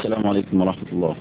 السلام عليكم ورحمة الله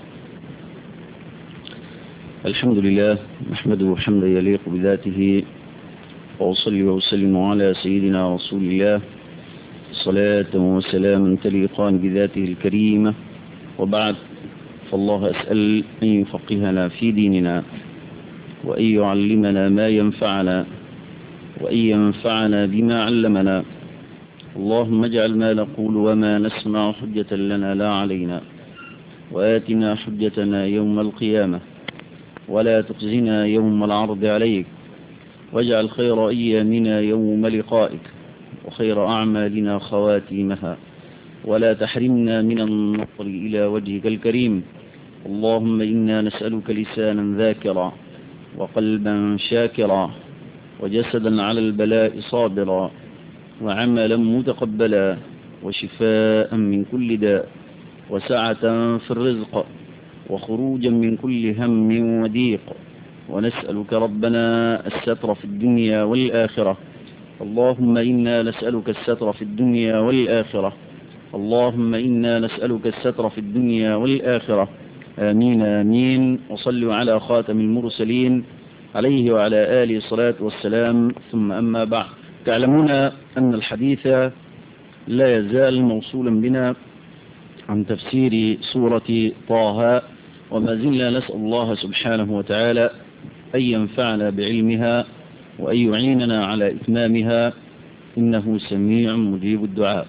الحمد لله نحمده حمدا يليق بذاته وأصلي وأسلم على سيدنا رسول الله صلاة وسلاما تليقان بذاته الكريمة وبعد فالله أسأل أن يفقهنا في ديننا وأن يعلمنا ما ينفعنا وأن ينفعنا بما علمنا اللهم اجعل ما نقول وما نسمع حجة لنا لا علينا وآتنا حجتنا يوم القيامة ولا تخزنا يوم العرض عليك واجعل خير أيامنا يوم لقائك وخير أعمالنا خواتيمها ولا تحرمنا من النظر إلى وجهك الكريم اللهم إنا نسألك لسانا ذاكرا وقلبا شاكرا وجسدا على البلاء صابرا وعملا متقبلا وشفاء من كل داء وسعة في الرزق وخروجا من كل هم وضيق ونسألك ربنا الستر في الدنيا والآخرة اللهم إنا نسألك الستر في الدنيا والآخرة اللهم إنا نسألك الستر في الدنيا والآخرة آمين آمين وصلوا على خاتم المرسلين عليه وعلى آله الصلاة والسلام ثم أما بعد تعلمون أن الحديث لا يزال موصولا بنا عن تفسير سورة طه وما زلنا نسأل الله سبحانه وتعالى أن ينفعنا بعلمها وأن يعيننا على إتمامها إنه سميع مجيب الدعاء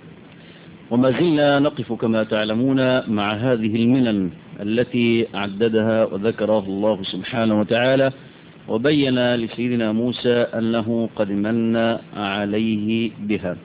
وما زلنا نقف كما تعلمون مع هذه المنن التي عددها وذكرها الله سبحانه وتعالى وبين لسيدنا موسى أنه قد من عليه بها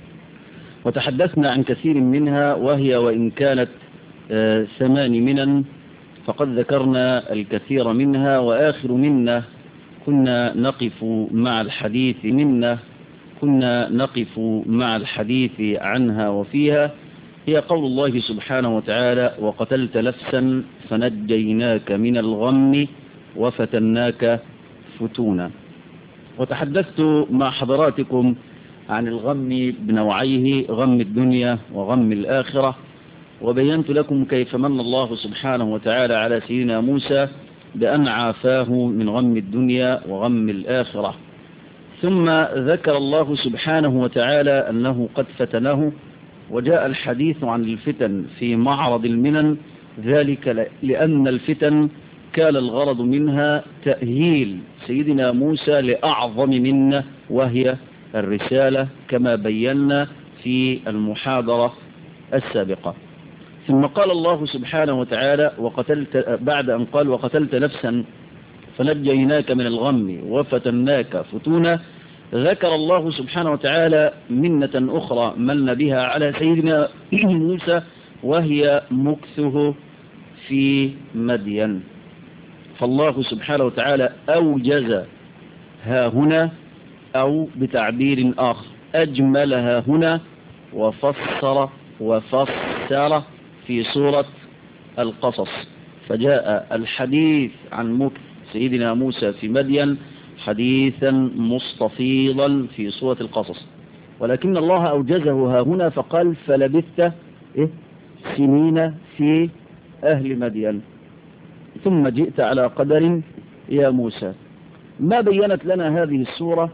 وتحدثنا عن كثير منها وهي وإن كانت ثمان منن فقد ذكرنا الكثير منها وآخر منا كنا نقف مع الحديث منا كنا نقف مع الحديث عنها وفيها هي قول الله سبحانه وتعالى وقتلت نفسا فنجيناك من الغم وفتناك فتونا وتحدثت مع حضراتكم عن الغم بنوعيه غم الدنيا وغم الآخرة وبينت لكم كيف من الله سبحانه وتعالى على سيدنا موسى بأن عافاه من غم الدنيا وغم الآخرة ثم ذكر الله سبحانه وتعالى أنه قد فتنه وجاء الحديث عن الفتن في معرض المنن ذلك لأن الفتن كان الغرض منها تأهيل سيدنا موسى لأعظم منه وهي الرسالة كما بينا في المحاضرة السابقة ثم قال الله سبحانه وتعالى وقتلت بعد أن قال وقتلت نفسا فنجيناك من الغم وفتناك فتونا ذكر الله سبحانه وتعالى منة أخرى من بها على سيدنا موسى وهي مكثه في مدين فالله سبحانه وتعالى أوجز ها هنا أو بتعبير آخر أجملها هنا وفسر وفسر في سورة القصص فجاء الحديث عن مكث سيدنا موسى في مدين حديثا مستفيضا في سورة القصص ولكن الله أوجزه ها هنا فقال فلبثت إيه سنين في أهل مدين ثم جئت على قدر يا موسى ما بينت لنا هذه السورة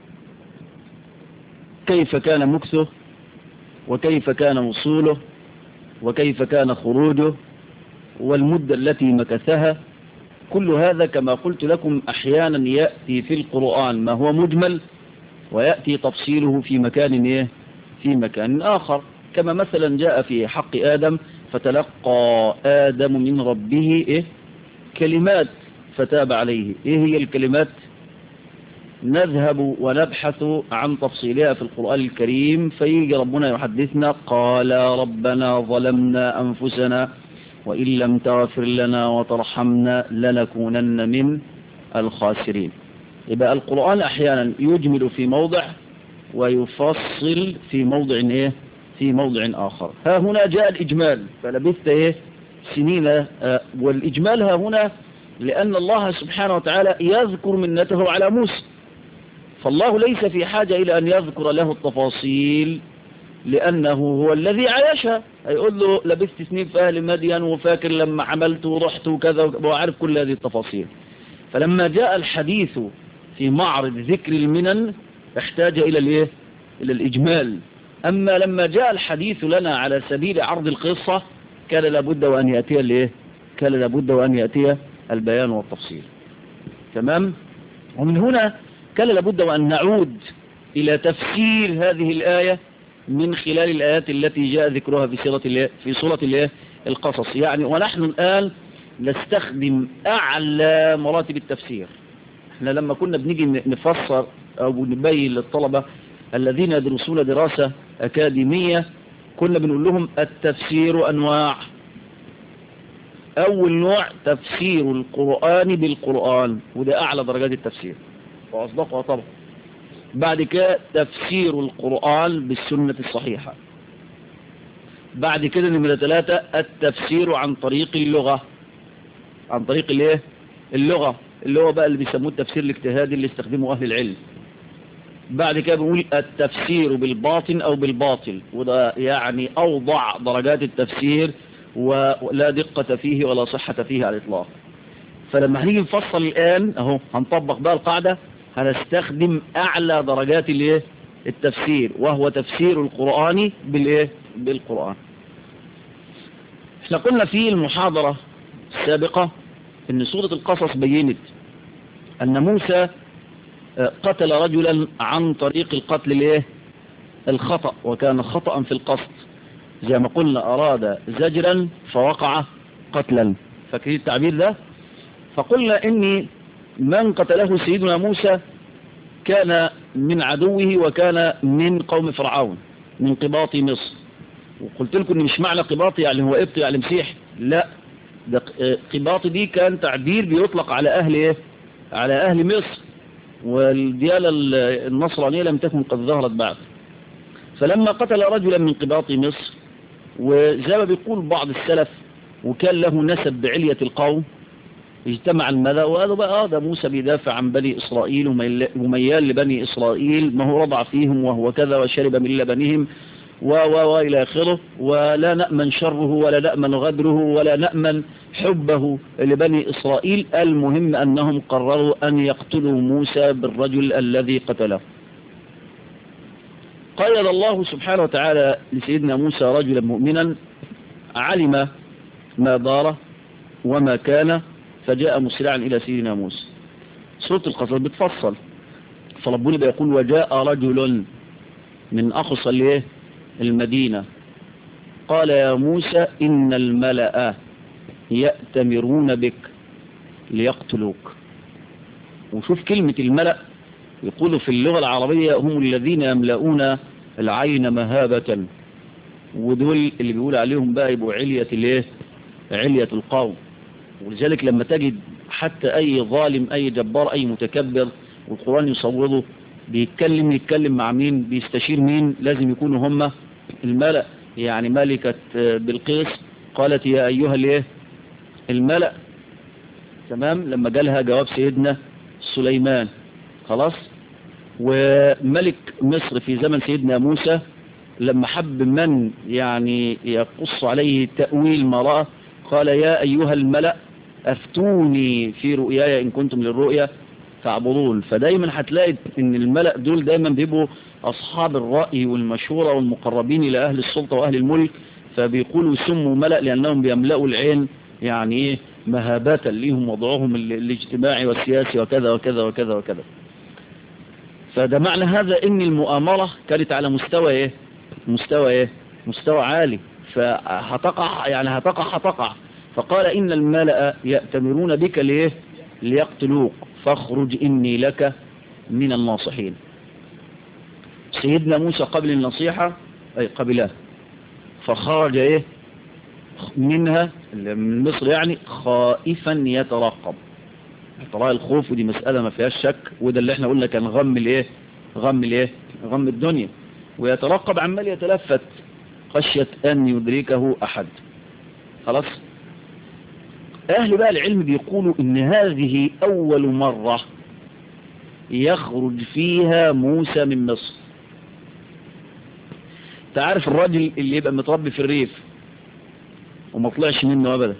كيف كان مكثه وكيف كان وصوله وكيف كان خروجه والمدة التي مكثها كل هذا كما قلت لكم أحيانا يأتي في القرآن ما هو مجمل ويأتي تفصيله في مكان إيه؟ في مكان آخر كما مثلا جاء في حق آدم فتلقى آدم من ربه إيه؟ كلمات فتاب عليه إيه هي الكلمات نذهب ونبحث عن تفصيلها في القرآن الكريم فيجي ربنا يحدثنا قال ربنا ظلمنا أنفسنا وإن لم تغفر لنا وترحمنا لنكونن من الخاسرين يبقى القرآن أحيانا يجمل في موضع ويفصل في موضع إيه في موضع آخر ها هنا جاء الإجمال فلبثت إيه سنين آه والإجمال ها هنا لأن الله سبحانه وتعالى يذكر منته على موسى فالله ليس في حاجة إلى أن يذكر له التفاصيل لأنه هو الذي عايشها هيقول له لبثت سنين في أهل مدين وفاكر لما عملت ورحت وكذا وعارف كل هذه التفاصيل فلما جاء الحديث في معرض ذكر المنن احتاج إلى الايه إلى الإجمال أما لما جاء الحديث لنا على سبيل عرض القصة كان لابد وأن يأتي الايه كان لابد وأن يأتي البيان والتفصيل تمام ومن هنا كان لابد وأن نعود إلى تفسير هذه الآية من خلال الآيات التي جاء ذكرها في سورة في سورة الايه القصص يعني ونحن الآن نستخدم أعلى مراتب التفسير احنا لما كنا بنيجي نفسر أو نبين للطلبة الذين يدرسون دراسة أكاديمية كنا بنقول لهم التفسير أنواع أول نوع تفسير القرآن بالقرآن وده أعلى درجات التفسير وأصدقها طبعا بعد كده تفسير القرآن بالسنة الصحيحة بعد كده نمرة ثلاثة التفسير عن طريق اللغة عن طريق الايه اللغة اللي هو بقى اللي بيسموه التفسير الاجتهادي اللي استخدمه أهل العلم بعد كده بنقول التفسير بالباطن أو بالباطل وده يعني أوضع درجات التفسير ولا دقة فيه ولا صحة فيه على الإطلاق فلما هنيجي نفصل الآن أهو هنطبق بقى القاعدة هنستخدم أعلى درجات الايه التفسير وهو تفسير القرآن بالايه بالقرآن احنا قلنا في المحاضرة السابقة ان سورة القصص بينت ان موسى قتل رجلا عن طريق القتل الايه الخطأ وكان خطأ في القصد زي ما قلنا اراد زجرا فوقع قتلا فاكرين التعبير ده فقلنا اني من قتله سيدنا موسى كان من عدوه وكان من قوم فرعون من قباط مصر وقلت لكم ان مش معنى قباط يعني هو ابط يعني مسيح لا ده قباط دي كان تعبير بيطلق على اهل ايه على اهل مصر والديانة النصرانية لم تكن قد ظهرت بعد فلما قتل رجلا من قباط مصر وزي ما بيقول بعض السلف وكان له نسب بعلية القوم اجتمع الملأ وقالوا بقى ده موسى بيدافع عن بني إسرائيل وميال لبني إسرائيل ما هو رضع فيهم وهو كذا وشرب من لبنهم و و وإلى آخره ولا نأمن شره ولا نأمن غدره ولا نأمن حبه لبني إسرائيل المهم أنهم قرروا أن يقتلوا موسى بالرجل الذي قتله قيد الله سبحانه وتعالى لسيدنا موسى رجلا مؤمنا علم ما دار وما كان فجاء مسرعا إلى سيدنا موسى سورة القصص بتفصل فربنا بيقول وجاء رجل من أقصى الايه المدينة قال يا موسى إن الملأ يأتمرون بك ليقتلوك وشوف كلمة الملأ يقولوا في اللغة العربية هم الذين يملؤون العين مهابة ودول اللي بيقول عليهم بقى يبقوا علية الايه علية القوم ولذلك لما تجد حتى أي ظالم أي جبار أي متكبر والقرآن يصوره بيتكلم يتكلم مع مين بيستشير مين لازم يكونوا هم الملأ يعني ملكة بلقيس قالت يا أيها الايه الملأ تمام لما جالها جواب سيدنا سليمان خلاص وملك مصر في زمن سيدنا موسى لما حب من يعني يقص عليه تأويل ما رأى قال يا أيها الملأ أفتوني في رؤياي إن كنتم للرؤيا تعبرون فدايما هتلاقي ان الملأ دول دايما بيبقوا أصحاب الرأي والمشورة والمقربين إلى أهل السلطة وأهل الملك فبيقولوا سموا ملأ لأنهم بيملأوا العين يعني إيه مهابة ليهم وضعهم الاجتماعي والسياسي وكذا وكذا وكذا وكذا فده معنى هذا ان المؤامرة كانت على مستوى ايه مستوى ايه مستوى عالي فهتقع يعني هتقع هتقع فقال ان الملأ يأتمرون بك ليه ليقتلوك فاخرج اني لك من الناصحين سيدنا موسى قبل النصيحة اي قبلها فخرج ايه منها من مصر يعني خائفا يترقب طلاء الخوف ودي مسألة ما فيهاش شك وده اللي احنا قلنا كان غم الايه غم الايه غم الدنيا ويترقب عمال يتلفت خشية ان يدركه احد خلاص اهل بقى العلم بيقولوا ان هذه اول مرة يخرج فيها موسى من مصر تعرف الراجل اللي يبقى متربي في الريف وما طلعش منه ابدا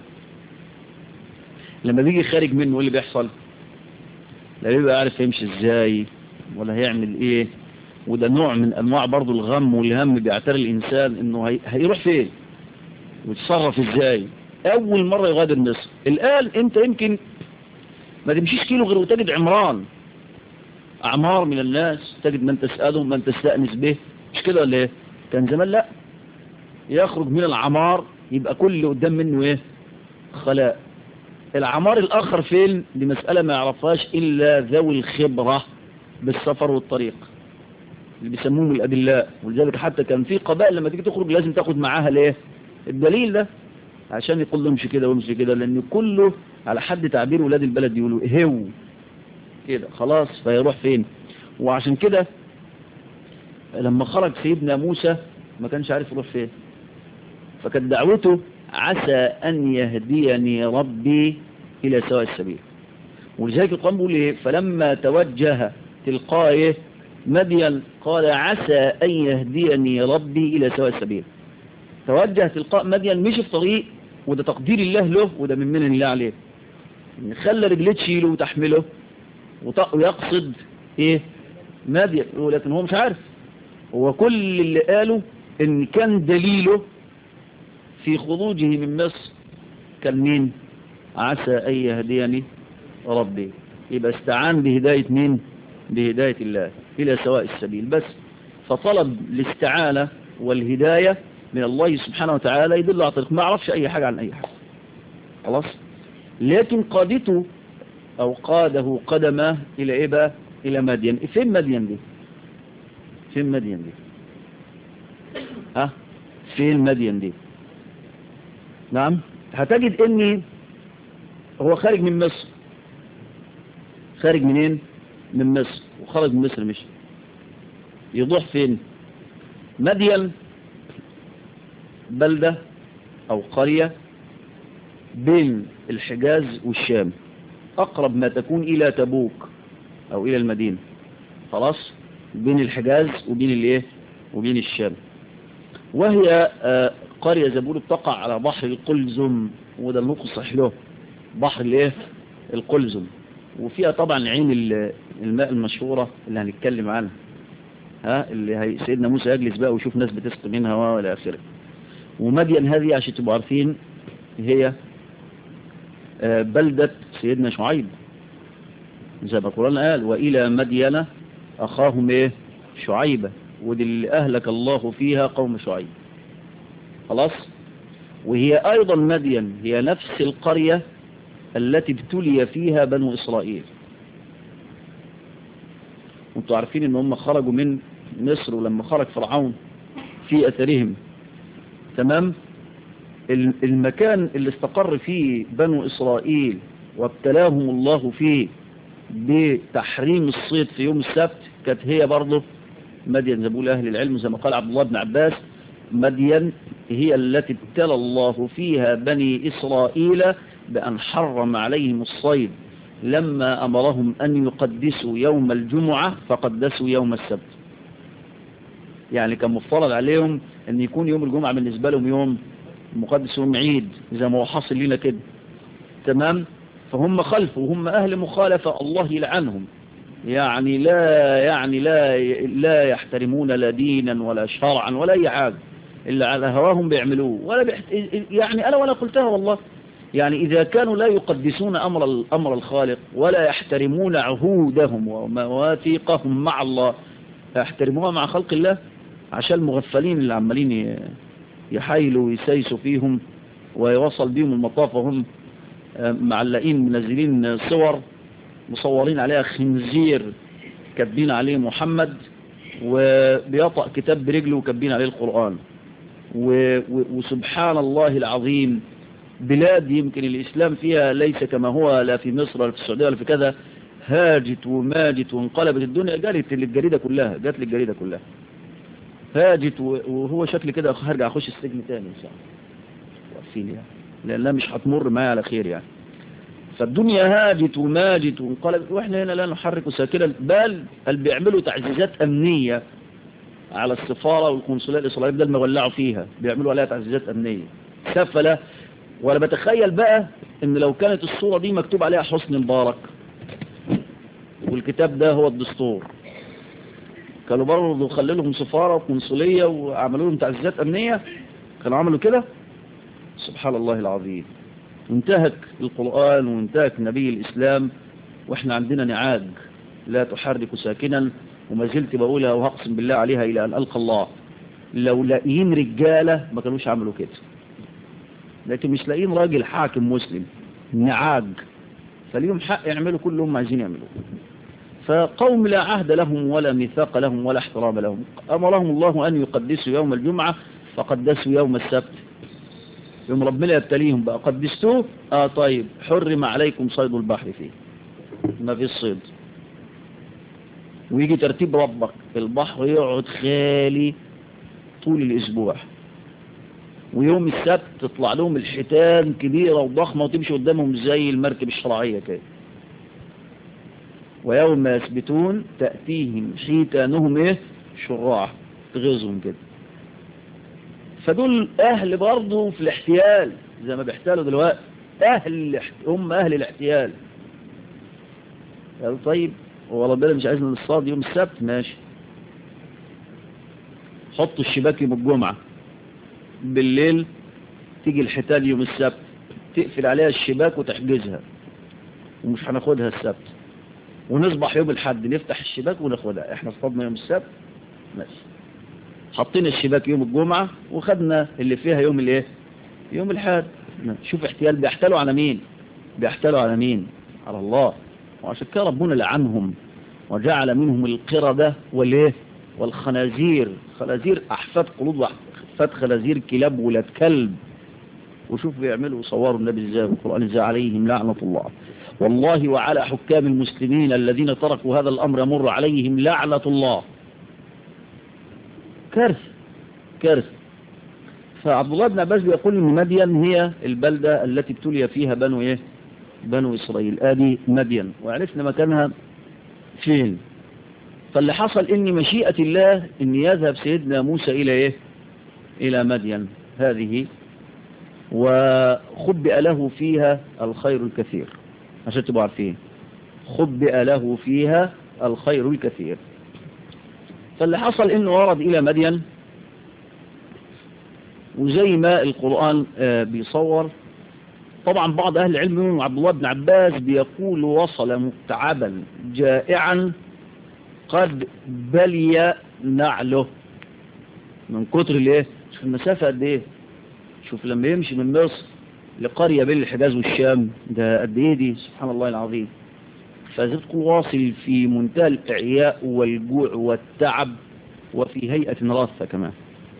لما بيجي خارج منه ايه اللي بيحصل لا بيبقى عارف يمشي ازاي ولا هيعمل ايه وده نوع من انواع برضو الغم والهم بيعتري الانسان انه هي... هيروح فين ويتصرف ازاي اول مرة يغادر مصر الان انت يمكن ما تمشيش كيلو غير وتجد عمران اعمار من الناس تجد من تسألهم من تستأنس به مش كده ولا ايه كان زمان لا يخرج من العمار يبقى كل اللي قدام منه ايه خلاء العمار الاخر فين دي مسألة ما يعرفهاش الا ذوي الخبرة بالسفر والطريق اللي بيسموهم الادلاء ولذلك حتى كان في قبائل لما تيجي تخرج لازم تاخد معاها ليه الدليل ده عشان يقول له امشي كده وامشي كده لان كله على حد تعبير ولاد البلد يقولوا هو كده خلاص فيروح فين وعشان كده لما خرج سيدنا موسى ما كانش عارف يروح فين فكانت دعوته عسى أن يهديني ربي إلى سواء السبيل ولذلك القرآن بيقول إيه فلما توجه تلقائه مدين قال عسى أن يهديني ربي إلى سواء السبيل توجه تلقاء مدين مشي في طريق وده تقدير الله له وده من منن الله عليه إن خلى رجليه تشيله وتحمله ويقصد إيه مدين لكن هو مش عارف هو كل اللي قاله إن كان دليله في خروجه من مصر كان مين عسى أن يهديني ربي يبقى استعان بهداية مين بهداية الله إلى سواء السبيل بس فطلب الاستعانة والهداية من الله سبحانه وتعالى يدل على طريق ما عرفش أي حاجة عن أي حاجة خلاص لكن قادته أو قاده قدمه إلى إيه بقى إلى مدين فين مدين دي فين مدين دي ها فين مدين دي نعم هتجد اني هو خارج من مصر خارج منين من مصر وخرج من مصر مشي يروح فين مدين بلدة او قرية بين الحجاز والشام اقرب ما تكون الى تبوك او الى المدينة خلاص بين الحجاز وبين الايه وبين الشام وهي آه قرية زبول بتقع على بحر القلزم وده النطق الصحيح له بحر الايه القلزم وفيها طبعا عين الماء المشهورة اللي هنتكلم عنها ها اللي هي سيدنا موسى يجلس بقى ويشوف ناس بتسقي منها والى اخره ومدين هذه عشان تبقوا عارفين هي بلدة سيدنا شعيب زي ما القرآن قال وإلى مدين أخاهم إيه شعيبة ودي اللي أهلك الله فيها قوم شعيب خلاص وهي أيضا مدين هي نفس القرية التي ابتلي فيها بنو إسرائيل وانتوا عارفين ان هم خرجوا من مصر ولما خرج فرعون في أثرهم تمام المكان اللي استقر فيه بنو إسرائيل وابتلاهم الله فيه بتحريم الصيد في يوم السبت كانت هي برضه مدين زبول أهل العلم زي ما قال عبد الله بن عباس مدين هي التي ابتلى الله فيها بني إسرائيل بأن حرم عليهم الصيد لما أمرهم أن يقدسوا يوم الجمعة فقدسوا يوم السبت يعني كان مفترض عليهم أن يكون يوم الجمعة بالنسبة لهم يوم مقدس يوم عيد زي ما هو حاصل لنا كده تمام فهم خلفوا وهم أهل مخالفة الله يلعنهم يعني لا يعني لا لا يحترمون لا دينا ولا شرعا ولا أي حاجة إلا على هواهم بيعملوه ولا بيحت... يعني أنا ولا قلتها والله يعني إذا كانوا لا يقدسون أمر الأمر الخالق ولا يحترمون عهودهم ومواثيقهم مع الله يحترموها مع خلق الله عشان المغفلين اللي عمالين يحايلوا ويسيسوا فيهم ويوصل بيهم المطاف وهم معلقين منزلين صور مصورين عليها خنزير كاتبين عليه محمد وبيطأ كتاب برجله وكاتبين عليه القرآن وسبحان الله العظيم بلاد يمكن الإسلام فيها ليس كما هو لا في مصر ولا في السعودية ولا في كذا هاجت وماجت وانقلبت الدنيا جالت للجريدة كلها جات للجريدة كلها هاجت وهو شكل كده هرجع اخش السجن تاني ان شاء الله واقفين يعني لانها مش هتمر معايا على خير يعني فالدنيا هاجت وماجت وانقلبت واحنا هنا لا نحرك ساكنا بل بل بيعملوا تعزيزات امنيه على السفارة والقنصلية الإسرائيلية بدل ما يولعوا فيها بيعملوا عليها تعزيزات أمنية سفلة ولا بتخيل بقى ان لو كانت الصورة دي مكتوب عليها حسن مبارك والكتاب ده هو الدستور كانوا برضه خلوا لهم سفارة وقنصلية وعملوا لهم تعزيزات أمنية كانوا عملوا كده سبحان الله العظيم انتهك القرآن وانتهك نبي الإسلام واحنا عندنا نعاج لا تحرك ساكنا وما زلت بقولها وهقسم بالله عليها إلى أن ألقى الله لو لاقيين رجالة ما كانوش عملوا كده لكن مش لاقيين راجل حاكم مسلم نعاج فليهم حق يعملوا كل هم عايزين يعملوه فقوم لا عهد لهم ولا ميثاق لهم ولا احترام لهم أمرهم الله أن يقدسوا يوم الجمعة فقدسوا يوم السبت يوم ربنا يبتليهم بقى قدستوه اه طيب حرم عليكم صيد البحر فيه ما في الصيد ويجي ترتيب ربك البحر يقعد خالي طول الاسبوع ويوم السبت تطلع لهم الحيتان كبيرة وضخمة وتمشي قدامهم زي المركب الشرعية كده ويوم يثبتون تأتيهم حيتانهم ايه شراع تغيظهم كده فدول اهل برضه في الاحتيال زي ما بيحتالوا دلوقتي اهل هم اهل الاحتيال قالوا طيب هو ربنا مش عايزنا نصطاد يوم السبت ماشي حطوا الشباك يوم الجمعة بالليل تيجي الحيتان يوم السبت تقفل عليها الشباك وتحجزها ومش هناخدها السبت ونصبح يوم الحد نفتح الشباك وناخدها احنا اصطادنا يوم السبت ماشي حطينا الشباك يوم الجمعة وخدنا اللي فيها يوم الايه يوم الحد شوف احتيال بيحتالوا على مين بيحتالوا على مين على الله وعشان كده ربنا لعنهم وجعل منهم القردة والايه والخنازير خنازير احفاد قلوب واحفاد خنازير كلاب ولاد كلب وشوف بيعملوا وصوروا النبي ازاي والقرآن ازاي عليهم لعنة الله والله وعلى حكام المسلمين الذين تركوا هذا الأمر يمر عليهم لعنة الله كارثة كارثة فعبد الله بن عباس بيقول ان مدين هي البلدة التي ابتلي فيها بنو ايه بنو اسرائيل ادي مدين وعرفنا مكانها فين فاللي حصل ان مشيئة الله ان يذهب سيدنا موسى الى ايه الى مدين هذه وخبئ له فيها الخير الكثير عشان تبقوا عارفين خبئ له فيها الخير الكثير فاللي حصل انه ورد الى مدين وزي ما القرآن بيصور طبعا بعض اهل العلم منهم عبد الله بن عباس بيقول وصل متعبا جائعا قد بلي نعله من كتر الايه شوف المسافة قد ايه شوف لما يمشي من مصر لقرية بين الحجاز والشام ده قد ايه دي سبحان الله العظيم فزدق واصل في منتهى الإعياء والجوع والتعب وفي هيئة راثة كمان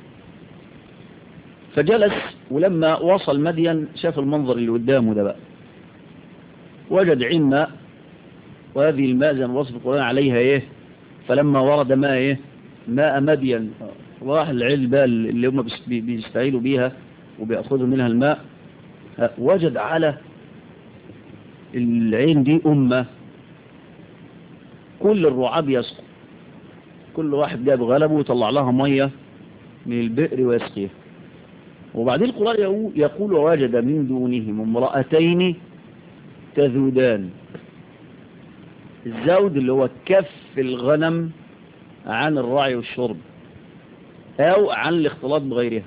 فجلس ولما وصل مدين شاف المنظر اللي قدامه ده بقى وجد عين ماء وهذه الماء زي ما وصف القرآن عليها ايه فلما ورد ماء ايه ماء مدين راح العيل بقى اللي هم بيستعيلوا بيها وبيأخذوا منها الماء وجد على العين دي أمة كل الرعاة بيسقوا كل واحد جاب غلبه ويطلع لها مية من البئر ويسقيها وبعدين القرآن يقول ووجد من دونهم امرأتين تذودان الزود اللي هو كف الغنم عن الرعي والشرب أو عن الاختلاط بغيرها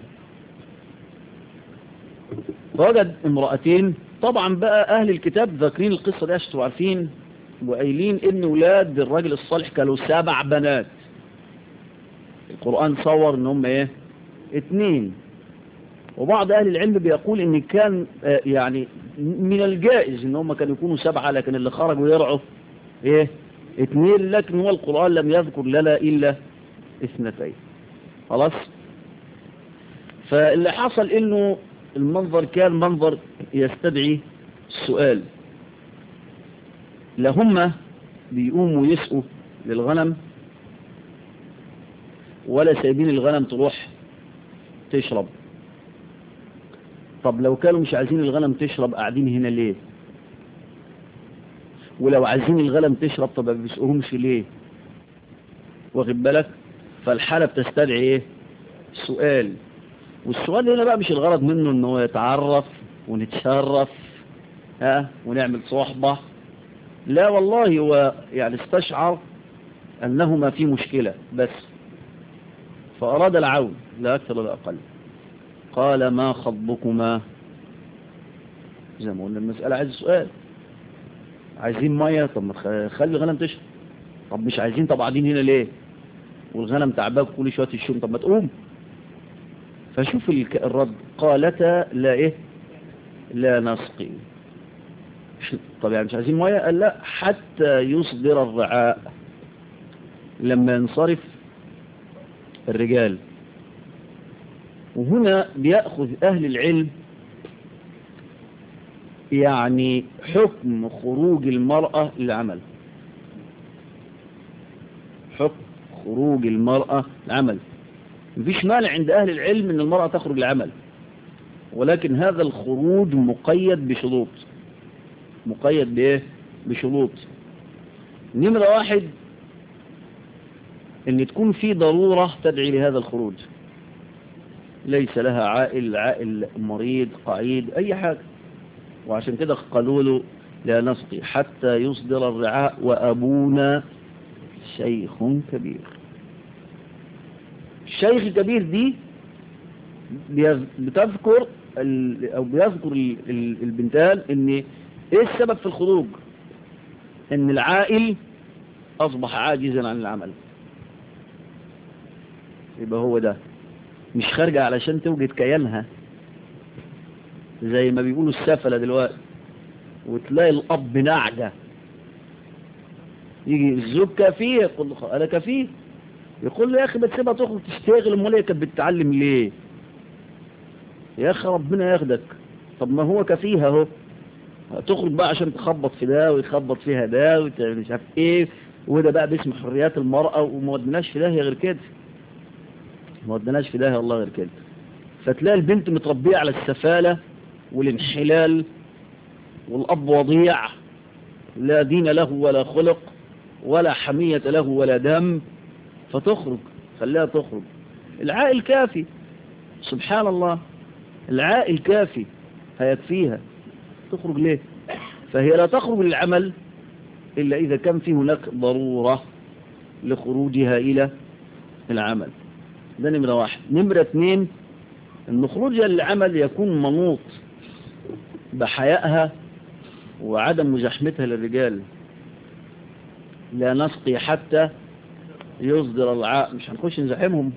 فوجد امرأتين طبعا بقى أهل الكتاب ذاكرين القصة دي عشان عارفين وقايلين إن ولاد الراجل الصالح كانوا سبع بنات القرآن صور إن هم إيه اتنين وبعض أهل العلم بيقول إن كان يعني من الجائز إن هم كانوا يكونوا سبعة لكن اللي خرجوا يرعوا إيه اتنين لكن هو القرآن لم يذكر لنا إلا اثنتين خلاص فاللي حصل إنه المنظر كان منظر يستدعي السؤال لهم بيقوموا يسقوا للغنم ولا سايبين الغنم تروح تشرب طب لو كانوا مش عايزين الغنم تشرب قاعدين هنا ليه ولو عايزين الغنم تشرب طب ما بيسقوهمش ليه واخد بالك فالحالة بتستدعي ايه سؤال والسؤال هنا بقى مش الغرض منه ان هو يتعرف ونتشرف ها ونعمل صحبة لا والله هو يعني استشعر انه ما في مشكلة بس فاراد العون لا اكثر ولا اقل قال ما خطبكما زي ما قلنا المسألة عايز سؤال عايزين مية طب ما خلي الغنم تشرب طب مش عايزين طب قاعدين هنا ليه والغنم تعباك كل شوية الشوم طب ما تقوم فشوف الرد قالتا لا ايه لا نسقي طب يعني مش عايزين مية قال لا حتى يصدر الرعاء لما ينصرف الرجال وهنا بيأخذ أهل العلم يعني حكم خروج المرأة للعمل حكم خروج المرأة للعمل مفيش مانع عند أهل العلم أن المرأة تخرج للعمل ولكن هذا الخروج مقيد بشروط مقيد بإيه؟ بشروط نمرة واحد أن تكون في ضرورة تدعي لهذا الخروج ليس لها عائل عائل مريض قعيد أي حاجة وعشان كده قالوا له لا نسقي حتى يصدر الرعاء وأبونا شيخ كبير الشيخ الكبير دي بتذكر أو بيذكر البنتان ان ايه السبب في الخروج ان العائل اصبح عاجزا عن العمل يبقى هو ده مش خارجة علشان توجد كيانها زي ما بيقولوا السفلة دلوقتي وتلاقي الأب نعجة يجي الزوج كفيه يقول له أنا كفيه يقول له يا أخي بتسيبها تخرج تشتغل أمال هي كانت بتتعلم ليه يا أخي ربنا ياخدك طب ما هو كفيها اهو تخرج بقى عشان تخبط في ده ويخبط فيها ده وتعمل مش عارف ايه وده بقى باسم حريات المرأة وما ودناش في داهية غير كده ما ودناش في داهية والله غير كده فتلاقي البنت متربية على السفالة والانحلال والأب وضيع لا دين له ولا خلق ولا حمية له ولا دم فتخرج خليها تخرج العائل كافي سبحان الله العائل كافي هيكفيها تخرج ليه فهي لا تخرج للعمل إلا إذا كان في هناك ضرورة لخروجها إلى العمل ده نمرة واحد نمرة اثنين ان خروجها للعمل يكون منوط بحيائها وعدم مزاحمتها للرجال لا نسقي حتى يصدر الرعاء مش هنخش نزاحمهم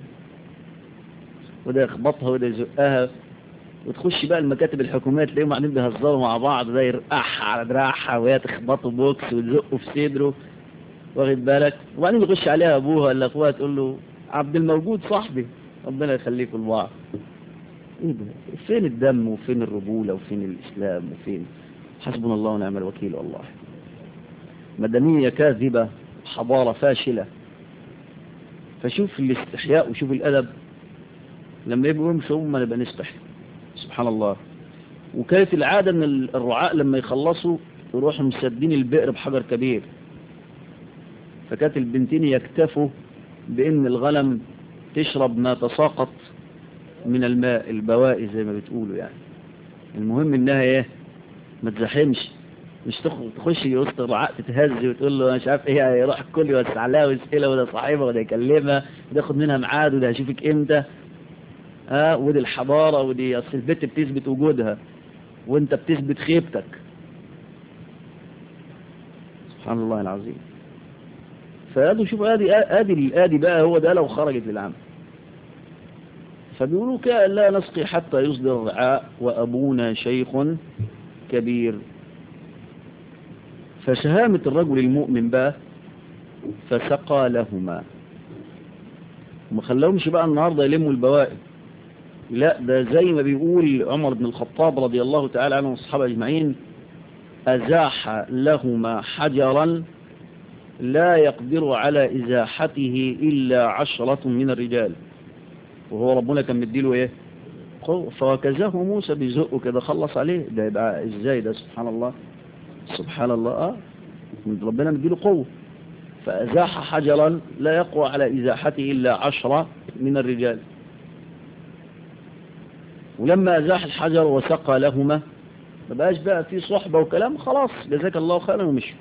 وده يخبطها وده يزقها وتخش بقى المكاتب الحكومية تلاقيهم قاعدين بيهزروا مع بعض ده يرقعها على دراعها وهي تخبطه بوكس وتزقه في صدره واخد بالك وبعدين يخش عليها ابوها ولا اخوها تقول له عبد الموجود صاحبي ربنا يخليكم لبعض ايه ده فين الدم وفين الرجولة وفين الاسلام وفين حسبنا الله ونعم الوكيل والله مدنية كاذبة حضارة فاشلة فشوف الاستحياء وشوف الأدب لما يبقوا يمشوا هم نبقى نستحي سبحان الله وكانت العادة ان الرعاء لما يخلصوا يروحوا مسدين البئر بحجر كبير فكانت البنتين يكتفوا بان الغنم تشرب ما تساقط من الماء البوائي زي ما بتقولوا يعني المهم انها ايه ما تزحمش مش تخش وسط الرعاء تتهز وتقول له انا مش عارف ايه يروح الكل يوسع لها ويسألها وده صاحبها وده يكلمها وده ياخد منها ميعاد وده هشوفك امتى ها ودي الحضارة ودي اصل البت بتثبت وجودها وانت بتثبت خيبتك سبحان الله العظيم فقالوا شوف ادي ادي ادي بقى هو ده لو خرجت للعمل فبيقولوا كأن لا نسقي حتى يصدر الرعاء وأبونا شيخ كبير فشهامة الرجل المؤمن بقى فسقى لهما وما خلوهمش بقى النهاردة يلموا البوائل لا ده زي ما بيقول عمر بن الخطاب رضي الله تعالى عنه والصحابة أجمعين أزاح لهما حجرا لا يقدر على إزاحته إلا عشرة من الرجال وهو ربنا كان مديله ايه فوكزه موسى بيزقه كده خلص عليه ده يبقى ازاي ده سبحان الله سبحان الله اه ربنا مديله قوة فأزاح حجرا لا يقوى على إزاحته إلا عشرة من الرجال ولما أزاح الحجر وسقى لهما ما بقاش بقى في صحبة وكلام خلاص جزاك الله خيرا ومشي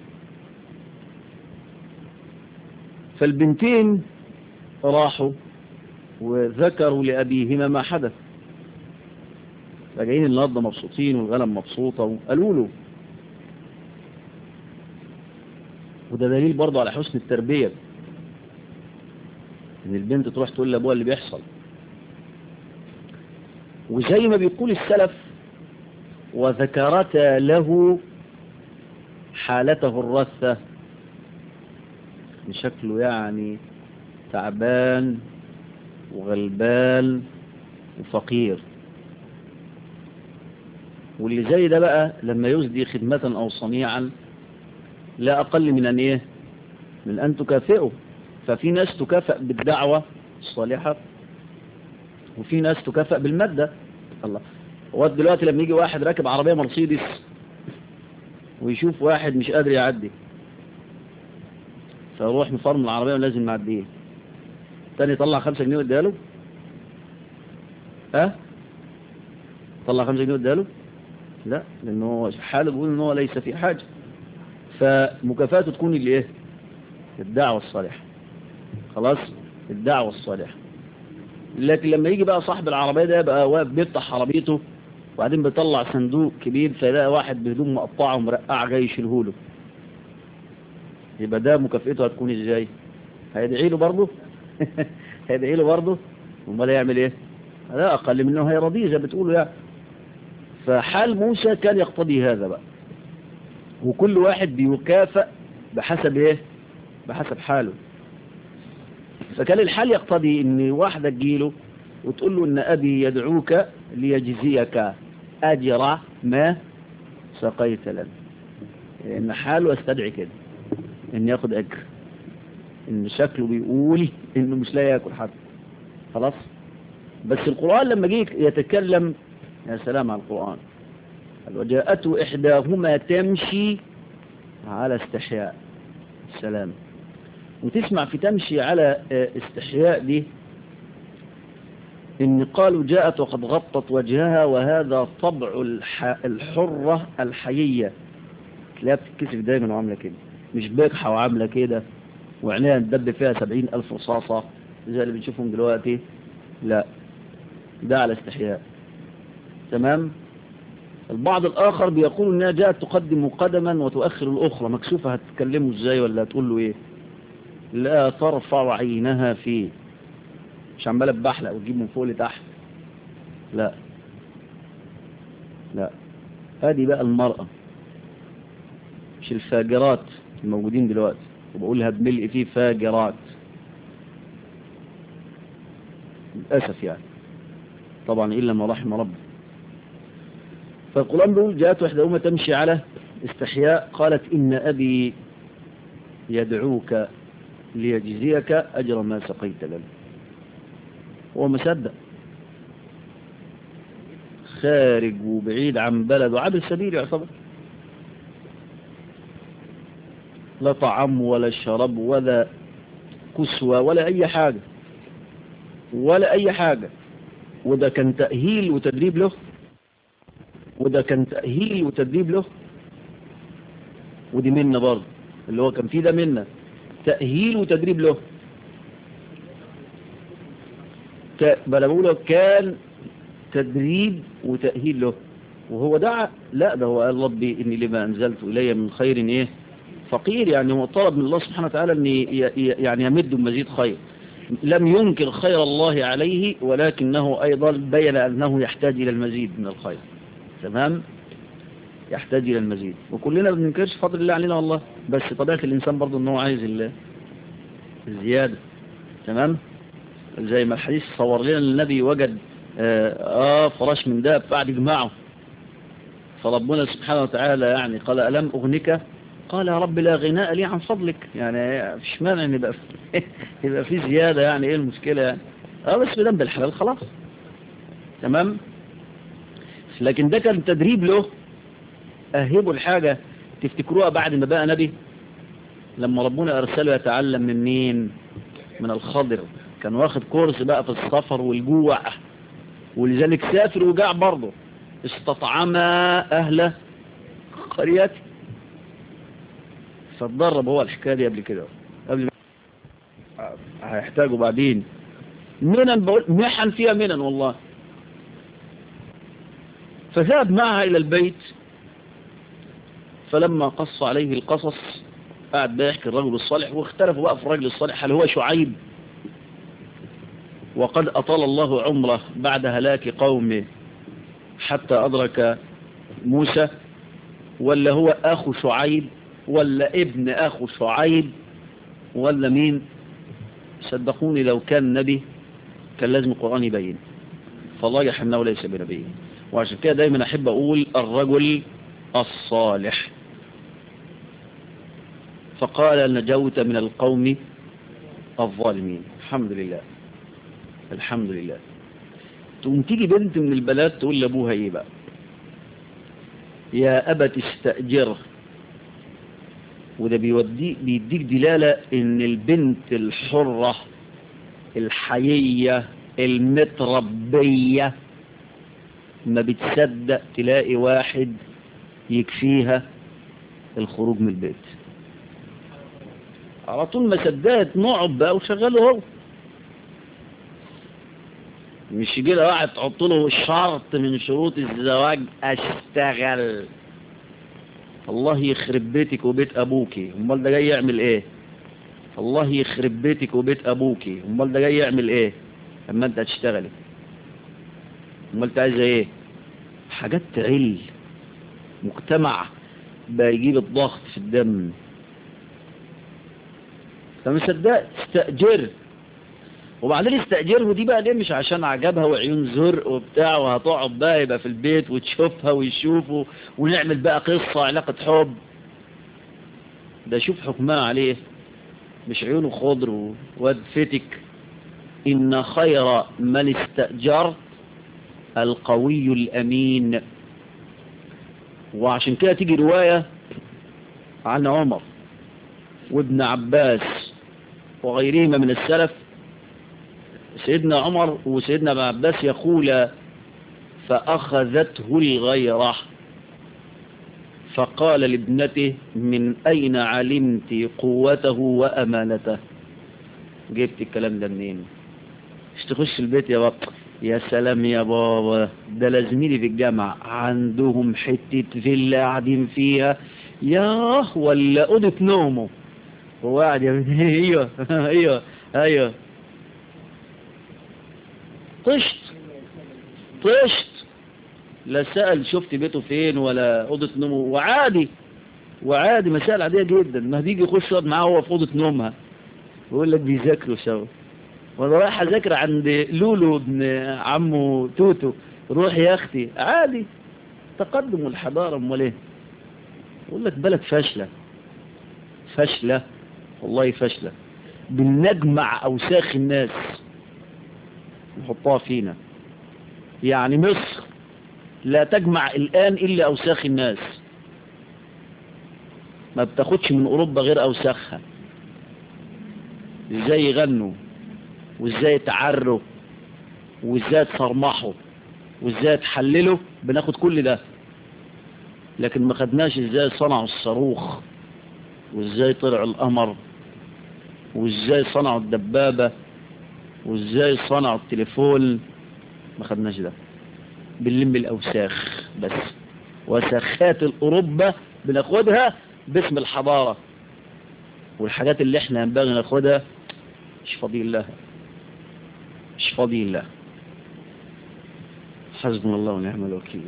فالبنتين راحوا وذكروا لأبيهما ما حدث فجايين النهارده مبسوطين والغنم مبسوطة وقالوا له وده دليل برضه على حسن التربية ان البنت تروح تقول لابوها اللي بيحصل وزي ما بيقول السلف وذكرتا له حالته الرثة شكله يعني تعبان وغلبان وفقير واللي زي ده بقى لما يسدي خدمة أو صنيعا لا أقل من أن إيه من أن تكافئه ففي ناس تكافئ بالدعوة الصالحة وفي ناس تكافئ بالمادة الله هو دلوقتي لما يجي واحد راكب عربية مرسيدس ويشوف واحد مش قادر يعدي فيروح مفرم العربية ولازم نعديه تاني يطلع خمسة جنيه واديها له ها طلع خمسة جنيه واديها له لا لانه حاله بيقول ان هو ليس في حاجة فمكافاته تكون اللي ايه الدعوة الصالحة خلاص الدعوة الصالحة لكن لما يجي بقى صاحب العربية ده بقى واقف بيفتح عربيته وبعدين بيطلع صندوق كبير فيلاقي واحد بهدوم مقطعه ومرقعه جاي يشيله له يبقى ده مكافئته هتكون ازاي هيدعي له برضه هيدعي له برضه امال يعمل ايه لا اقل منه هيرضيه زي بتقولوا يعني فحال موسى كان يقتضي هذا بقى وكل واحد بيكافئ بحسب ايه بحسب حاله فكان الحال يقتضي ان واحدة تجيله وتقول له ان ابي يدعوك ليجزيك اجر ما سقيت لنا ان حاله يستدعي كده ان ياخد اجر ان شكله بيقول انه مش لا ياكل حتى خلاص بس القرآن لما جه يتكلم يا سلام على القرآن وجاءته إحداهما تمشي على استحياء السلام وتسمع في تمشي على استحياء دي إن قالوا جاءت وقد غطت وجهها وهذا طبع الحرة الحيية تلاقيها بتتكسف دايما وعاملة كده مش بيكحة وعاملة كده وعينيها ندب فيها سبعين ألف رصاصة زي اللي بنشوفهم دلوقتي لا ده على استحياء تمام البعض الآخر بيقول إنها جاءت تقدم قدما وتؤخر الأخرى مكسوفة هتتكلموا إزاي ولا هتقول له إيه لا ترفع عينها فيه مش عمالة بحلق وتجيب من فوق لتحت لا لا هذه بقى المرأة مش الفاجرات الموجودين دلوقتي وبقولها بملء فيه فاجرات للأسف يعني طبعا إلا ما رحم ربي فالقرآن بيقول جاءت وحدهما تمشي على استحياء قالت إن أبي يدعوك ليجزيك أجر ما سقيت لنا هو مصدق خارج وبعيد عن بلد وعبر سبيل يعتبر لا طعام ولا شراب ولا كسوة ولا أي حاجة ولا أي حاجة وده كان تأهيل وتدريب له وده كان تأهيل وتدريب له ودي منا برضه اللي هو كان فيه ده منا تأهيل وتدريب له ك... بقوله كان تدريب وتأهيل له وهو دعا لا ده هو قال ربي إني لما أنزلت إلي من خير إيه فقير يعني هو طلب من الله سبحانه وتعالى أن يعني يمد بمزيد خير لم ينكر خير الله عليه ولكنه أيضا بين أنه يحتاج إلى المزيد من الخير تمام يحتاج إلى المزيد وكلنا بننكرش فضل الله علينا والله بس طبيعة الإنسان برضه أنه عايز الزيادة تمام زي ما الحديث صور لنا النبي وجد آه, آه فراش من داب بعد يجمعه فربنا سبحانه وتعالى يعني قال ألم أغنك قال يا رب لا غناء لي عن فضلك يعني مش مانع ان يبقى في يبقى في زيادة يعني ايه المشكلة يعني اه بس بدم بالحلال خلاص تمام لكن ده كان تدريب له اهبوا الحاجة تفتكروها بعد ما بقى نبي لما ربنا أرسله يتعلم من مين من الخضر كان واخد كورس بقى في السفر والجوع ولذلك سافر وجاع برضه استطعم أهل قريته فاتدرب هو الحكاية دي قبل كده قبل هيحتاجوا بعدين منن بقول محن فيها منن والله فذهب معها إلى البيت فلما قص عليه القصص قاعد بيحكي الرجل الصالح واختلفوا بقى في الرجل الصالح هل هو شعيب وقد أطال الله عمره بعد هلاك قومه حتى أدرك موسى ولا هو أخو شعيب ولا ابن أخو شعيب ولا مين صدقوني لو كان نبي كان لازم القرآن يبين فالله يحنه ليس بنبي وعشان كده دايما أحب أقول الرجل الصالح فقال نجوت من القوم الظالمين الحمد لله الحمد لله تقوم تيجي بنت من البنات تقول لابوها ايه بقى يا أبت استأجره وده بيودي بيديك دلالة ان البنت الحرة الحيية المتربية ما بتصدق تلاقي واحد يكفيها الخروج من البيت على طول ما صدقت نقعد بقى وشغله هو مش يجي لها واحد تحط له شرط من شروط الزواج اشتغل الله يخرب بيتك وبيت ابوكي امال ده جاي يعمل ايه الله يخرب بيتك وبيت ابوكي امال ده جاي يعمل ايه اما انت هتشتغلي امال انت عايزه ايه حاجات تعل مجتمع بيجيب الضغط في الدم فما صدقت استأجر وبعدين استأجره دي بقى ليه مش عشان عجبها وعيون زرق وبتاع وهتقعد بقى يبقى في البيت وتشوفها ويشوفوا ونعمل بقى قصة علاقة حب ده شوف حكمها عليه مش عيونه خضر واد فتك إن خير من استأجرت القوي الأمين وعشان كده تيجي رواية عن عمر وابن عباس وغيرهما من السلف سيدنا عمر وسيدنا ابن عباس يقول فأخذته الغيرة فقال لابنته من أين علمت قوته وأمانته جبت الكلام ده منين مش تخش البيت يا بابا يا سلام يا بابا ده لازميني في الجامعة عندهم حتة فيلا قاعدين فيها ياه ولا أوضة نومه هو قاعد يا ايوه ايوه ايوه طشت طشت لا سأل شفت بيته فين ولا أوضة نومه وعادي وعادي مسائل عادية جدا ما هتيجي يخش يقعد معاه هو في أوضة نومها ويقول لك بيذاكروا سوا وانا رايح اذاكر عند لولو ابن عمه توتو روح يا اختي عادي تقدم والحضارة امال ايه يقول لك بلد فاشلة فاشلة والله فاشلة بنجمع اوساخ الناس نحطها فينا يعني مصر لا تجمع الآن إلا أوساخ الناس ما بتاخدش من أوروبا غير أوساخها ازاي يغنوا وازاي يتعروا وازاي يتصرمحوا وازاي يتحللوا بناخد كل ده لكن ما خدناش ازاي صنعوا الصاروخ وازاي طلعوا القمر وازاي صنعوا الدبابة وازاي صنعوا التليفون ما خدناش ده بنلم الاوساخ بس وسخات الاوروبا بناخدها باسم الحضارة والحاجات اللي احنا ينبغي ناخدها مش فاضي الله مش فاضي الله حسبنا الله ونعم الوكيل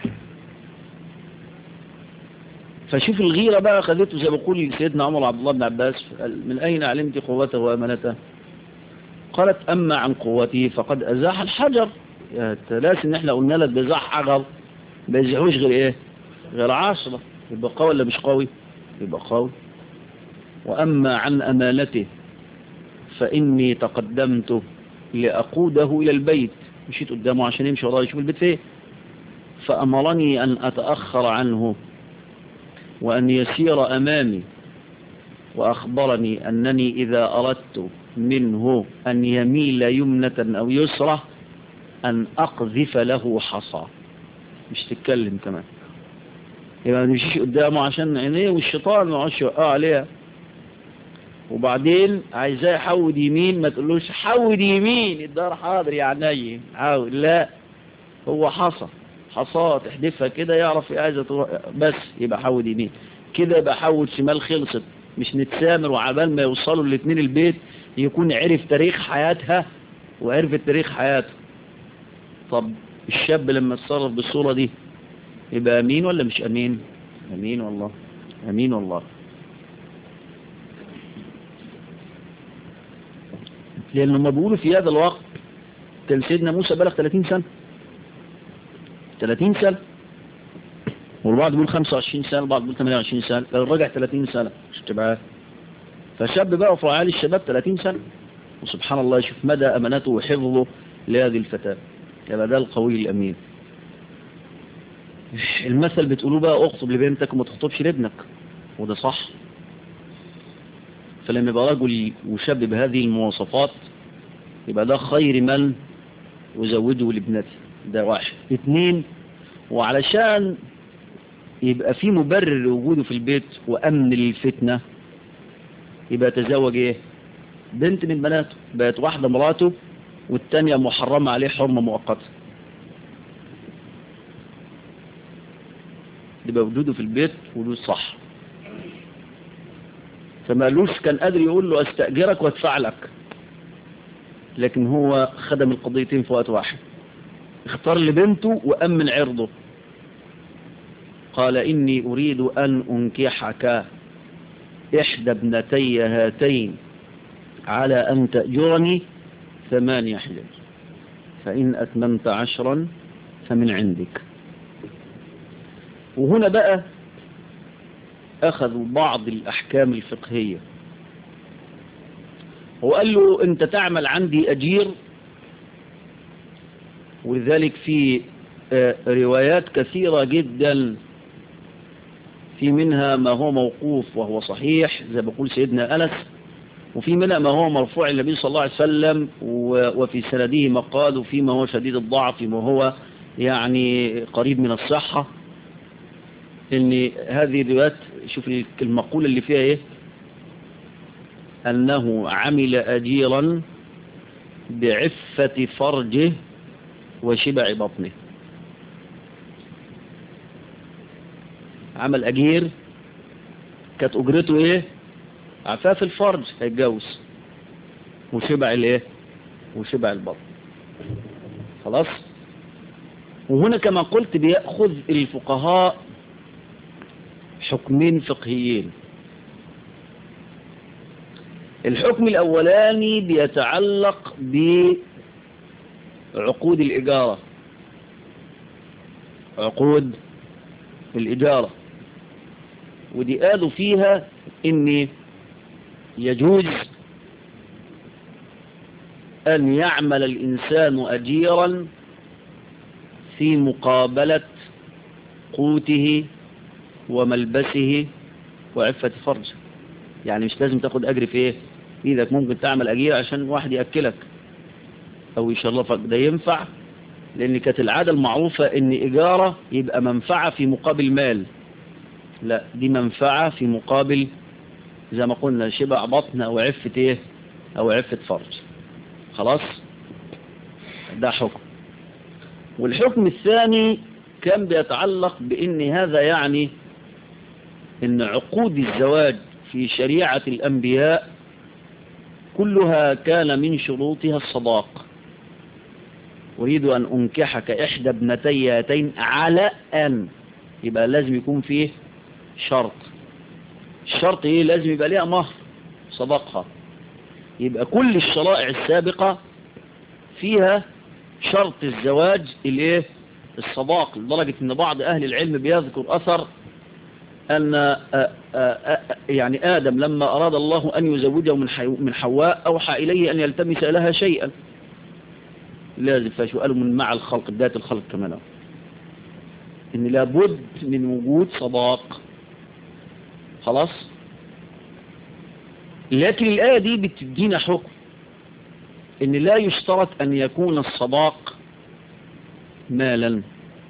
فشوف الغيرة بقى خذته زي ما بقول سيدنا عمر عبد الله بن عباس من أين علمت قوته وأمانته قالت أما عن قوته فقد أزاح الحجر يا تلاس إن احنا قلنا لك بيزاح حجر ما يزحوش غير إيه غير عشرة يبقى قوي ولا مش قوي يبقى قوي وأما عن أمانته فإني تقدمت لأقوده إلى البيت مشيت قدامه عشان يمشي وراي يشوف البيت فيه فأمرني أن أتأخر عنه وأن يسير أمامي وأخبرني أنني إذا أردت منه أن يميل يمنة أو يسرة أن أقذف له حصى مش تتكلم كمان يبقى ما نمشيش قدامه عشان عينيه والشيطان ما يقعدش يوقع عليها وبعدين عايزاه يحود يمين ما تقولوش حود يمين الدار حاضر يا عيني حاول لا هو حصى حصاه تحدفها كده يعرف عايزه تروح بس يبقى حود يمين كده يبقى حود شمال خلصت مش نتسامر وعبال ما يوصلوا الاثنين البيت يكون عرف تاريخ حياتها وعرف تاريخ حياته طب الشاب لما اتصرف بالصورة دي يبقى امين ولا مش امين امين والله امين والله لان لما بيقولوا في هذا الوقت كان سيدنا موسى بلغ 30 سنة 30 سنة والبعض بيقول 25 سنة البعض بيقول 28 سنة الراجع 30 سنة مش تبقى فشاب بقى في عالي الشباب 30 سنة وسبحان الله يشوف مدى أمانته وحفظه لهذه الفتاة يبقى ده القوي الأمين المثل بتقولوه بقى اخطب لبنتك وما تخطبش لابنك وده صح فلما يبقى رجل وشاب بهذه المواصفات يبقى ده خير من وزوجه لابنتي ده واحد اثنين وعلشان يبقى في مبرر لوجوده في البيت وأمن للفتنة يبقى تزوج ايه بنت من بناته بقت واحدة مراته والتانية محرمة عليه حرمة مؤقتة يبقى وجوده في البيت وجود صح فما قالوش كان قادر يقول له استأجرك وادفع لك لكن هو خدم القضيتين في وقت واحد اختار لبنته وأمن عرضه قال إني أريد أن أنكحك إحدى ابنتي هاتين على أن تأجرني ثمانية حجج فإن أتممت عشرا فمن عندك وهنا بقى أخذوا بعض الأحكام الفقهية وقال له أنت تعمل عندي أجير ولذلك في روايات كثيرة جدا في منها ما هو موقوف وهو صحيح زي بقول سيدنا أنس وفي منها ما هو مرفوع النبي صلى الله عليه وسلم وفي سنده مقال وفي ما هو شديد الضعف وما هو يعني قريب من الصحة ان هذه الروايات شوف المقولة اللي فيها ايه انه عمل اجيرا بعفة فرجه وشبع بطنه عمل اجير كانت اجرته ايه عفاف الفرج هيتجوز وشبع الايه وشبع البطن خلاص وهنا كما قلت بيأخذ الفقهاء حكمين فقهيين الحكم الأولاني بيتعلق بعقود الإجارة عقود الإجارة ودي قالوا فيها إن يجوز أن يعمل الإنسان أجيرا في مقابلة قوته وملبسه وعفة فرجه يعني مش لازم تاخد أجر في إيه إيدك ممكن تعمل أجير عشان واحد يأكلك أو يشرفك ده ينفع لأن كانت العادة المعروفة إن إجارة يبقى منفعة في مقابل مال لا دي منفعة في مقابل زي ما قلنا شبع بطن أو عفة إيه أو عفة فرج خلاص ده حكم والحكم الثاني كان بيتعلق بأن هذا يعني أن عقود الزواج في شريعة الأنبياء كلها كان من شروطها الصداق أريد أن أنكحك إحدى ابنتي هاتين على أن يبقى لازم يكون فيه شرط الشرط إيه لازم يبقى ليها مهر صداقها يبقى كل الشرائع السابقة فيها شرط الزواج الايه الصداق لدرجة ان بعض اهل العلم بيذكر اثر ان آآ آآ يعني ادم لما اراد الله ان يزوجه من من حواء اوحى اليه ان يلتمس لها شيئا لازم فسؤاله من مع الخلق بداية الخلق كمان ان لابد من وجود صداق خلاص لكن الآية دي بتدينا حكم ان لا يشترط ان يكون الصداق مالا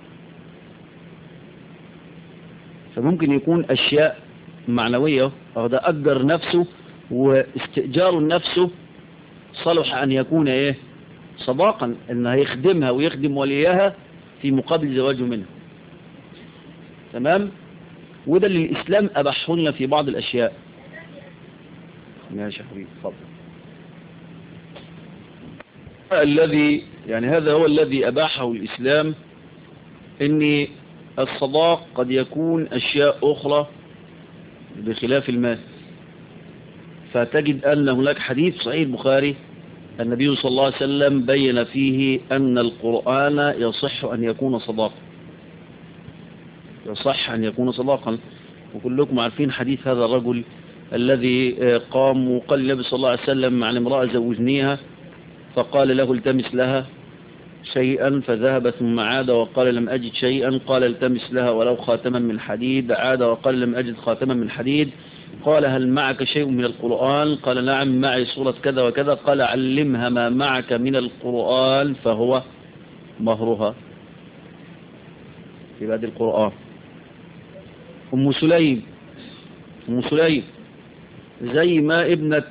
فممكن يكون اشياء معنوية او ده اجر نفسه واستئجار نفسه صلح ان يكون ايه صداقا ان هيخدمها ويخدم وليها في مقابل زواجه منها تمام وده اللي الاسلام اباحه لنا في بعض الاشياء ماشي يا حبيبي اتفضل الذي يعني هذا هو الذي أباحه الإسلام أن الصداق قد يكون أشياء أخرى بخلاف المال فتجد أن هناك حديث صحيح البخاري النبي صلى الله عليه وسلم بين فيه أن القرآن يصح أن يكون صداقا يصح أن يكون صداقا وكلكم عارفين حديث هذا الرجل الذي قام وقال النبي صلى الله عليه وسلم عن امرأة زوجنيها فقال له التمس لها شيئا فذهب ثم عاد وقال لم أجد شيئا قال التمس لها ولو خاتما من حديد عاد وقال لم أجد خاتما من حديد قال هل معك شيء من القرآن قال نعم معي سورة كذا وكذا قال علمها ما معك من القرآن فهو مهرها في بعد القرآن أم سليم أم سليم زي ما ابنة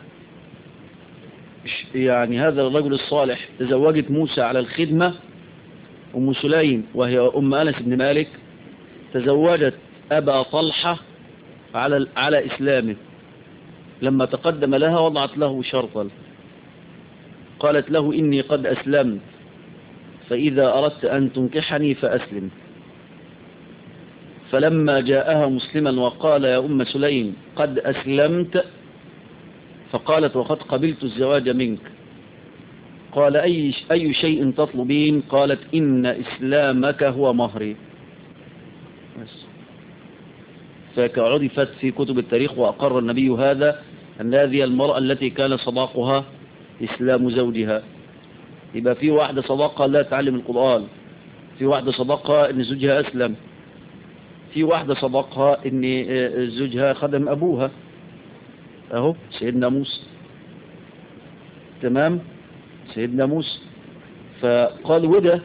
يعني هذا الرجل الصالح تزوجت موسى على الخدمة أم سليم وهي أم أنس بن مالك تزوجت أبا طلحة على على إسلامه لما تقدم لها وضعت له شرطا قالت له إني قد أسلمت فإذا أردت أن تنكحني فأسلم فلما جاءها مسلما وقال يا أم سليم قد أسلمت فقالت وقد قبلت الزواج منك قال أي, أي شيء تطلبين قالت إن إسلامك هو مهري بس فكعرفت في كتب التاريخ وأقر النبي هذا أن هذه المرأة التي كان صداقها إسلام زوجها يبقى في واحدة صداقة لا تعلم القرآن في واحدة صداقة أن زوجها أسلم في واحدة صداقها أن زوجها خدم أبوها اهو سيدنا موسى تمام سيدنا موسى فقال وده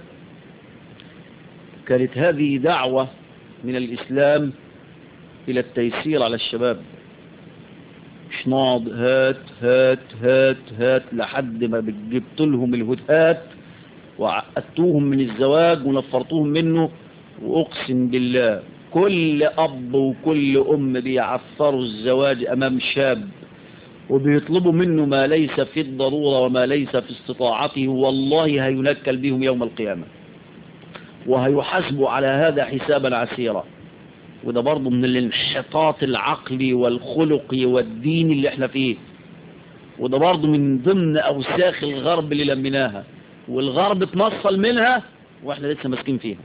كانت هذه دعوة من الإسلام إلى التيسير على الشباب مش ناض هات هات هات هات لحد ما جبت لهم الهدهات وعقدتوهم من الزواج ونفرتوهم منه وأقسم بالله كل أب وكل أم بيعثروا الزواج أمام شاب وبيطلبوا منه ما ليس في الضرورة وما ليس في استطاعته والله هينكل بهم يوم القيامة وهيحاسبوا على هذا حسابا عسيرا وده برضه من الانحطاط العقلي والخلقي والديني اللي احنا فيه وده برضه من ضمن أوساخ الغرب اللي لمناها والغرب اتنصل منها واحنا لسه ماسكين فيها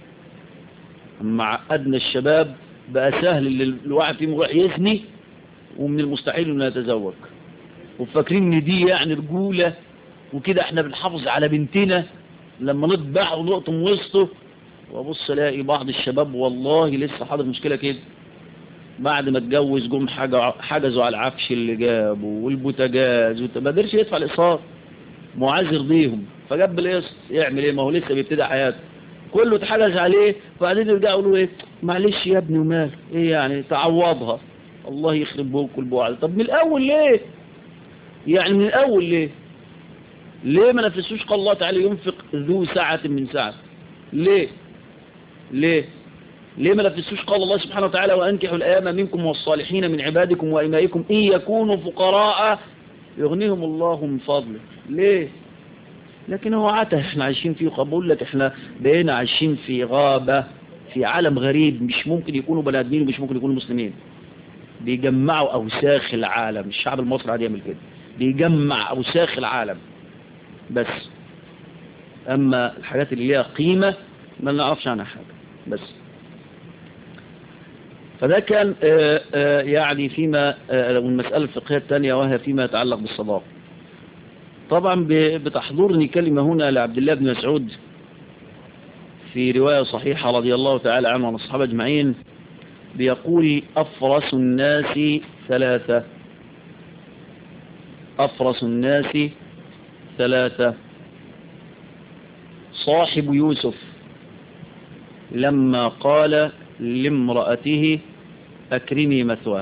مع أدنى الشباب بقى سهل اللي الواحد فيهم يروح يزني ومن المستحيل انه يتزوج وفاكرين ان دي يعني رجولة وكده احنا بنحافظ على بنتنا لما نطبع ونقطم وسطه وابص الاقي بعض الشباب والله لسه حاضر مشكلة كده بعد ما اتجوز جم حجزوا على العفش اللي جابه والبوتاجاز ما قدرش يدفع الاقساط معاذ يرضيهم فجاب بالقسط يعمل ايه ما هو لسه بيبتدي حياته كله اتحجز عليه وبعدين يرجعوا يقولوا ايه معلش يا ابني ومال ايه يعني تعوضها الله يخرب بوك البعد طب من الاول ليه يعني من الاول ليه ليه ما نفسوش قال الله تعالى ينفق ذو ساعة من ساعة ليه ليه ليه ما نفسوش قال الله سبحانه وتعالى وأنكحوا الأيام منكم والصالحين من عبادكم وإمائكم إن يكونوا فقراء يغنيهم الله من فضله ليه لكن هو عته احنا عايشين فيه بقول لك احنا بقينا عايشين في غابة في عالم غريب مش ممكن يكونوا بني ادمين ومش ممكن يكونوا مسلمين بيجمعوا أوساخ العالم الشعب المصري عادي يعمل كده بيجمع أوساخ العالم بس أما الحاجات اللي ليها قيمة ما نعرفش عنها حاجة بس فده كان آآ آآ يعني فيما المسألة الفقهية الثانية وهي فيما يتعلق بالصداق طبعا بتحضرني كلمة هنا لعبد الله بن مسعود في رواية صحيحة رضي الله تعالى عنه وعن الصحابة اجمعين بيقول أفرس الناس ثلاثة أفرس الناس ثلاثة صاحب يوسف لما قال لامرأته أكرمي مثواه